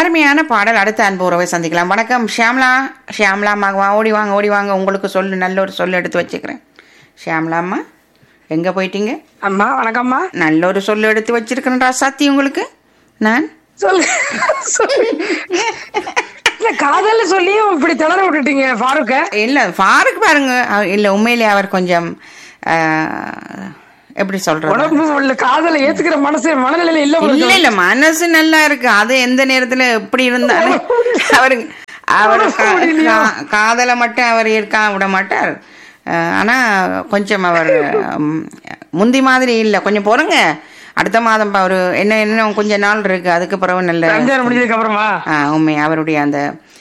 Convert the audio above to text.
அருமையான பாடல் அடுத்த அன்பு உறவை சந்திக்கலாம் வணக்கம் ஷியாம்லா ஷியாம்லா அம்மா ஓடி வாங்க ஓடி வாங்க உங்களுக்கு சொல்லு நல்ல ஒரு சொல்லு எடுத்து வச்சுக்கிறேன் ஷியாம்லா அம்மா எங்கே போயிட்டீங்க அம்மா வணக்கம்மா நல்ல ஒரு சொல்லு எடுத்து வச்சிருக்கிறேன்டா சத்தி உங்களுக்கு நான் சொல்லு சொல்லு. இல்ல காதல்ல சொல்லியும் இப்படி திணற விட்டுட்டீங்க ஃபாரூக்க இல்லை ஃபாருக்கு பாருங்க அவ- இல்லை உண்மையிலே அவர் கொஞ்சம் ஆஹ், எப்படி சொல்றது உடம்பு இல்ல காதலை ஏத்துக்கிற மனசு மனநிலையில இல்ல இல்ல உங்களுக்கு. இல்ல மனசு நல்லா இருக்கு அது எந்த நேரத்துல எப்படி இருந்தாலும் அவரு அவர் காதலை மட்டும் அவர் இருக்க விட மாட்டார் அஹ், ஆனா கொஞ்சம் அவர் ம், முந்தி மாதிரி இல்ல கொஞ்சம் பொறுங்க அடுத்த மாதம் ப- ஒரு என்ன என்ன கொஞ்ச நாள் இருக்கு அதுக்கு பிறகு நல்ல ரம்ஜான் முடிஞ்சதுக்கு அப்புறமா ஆ, உண்மை அவருடைய அந்த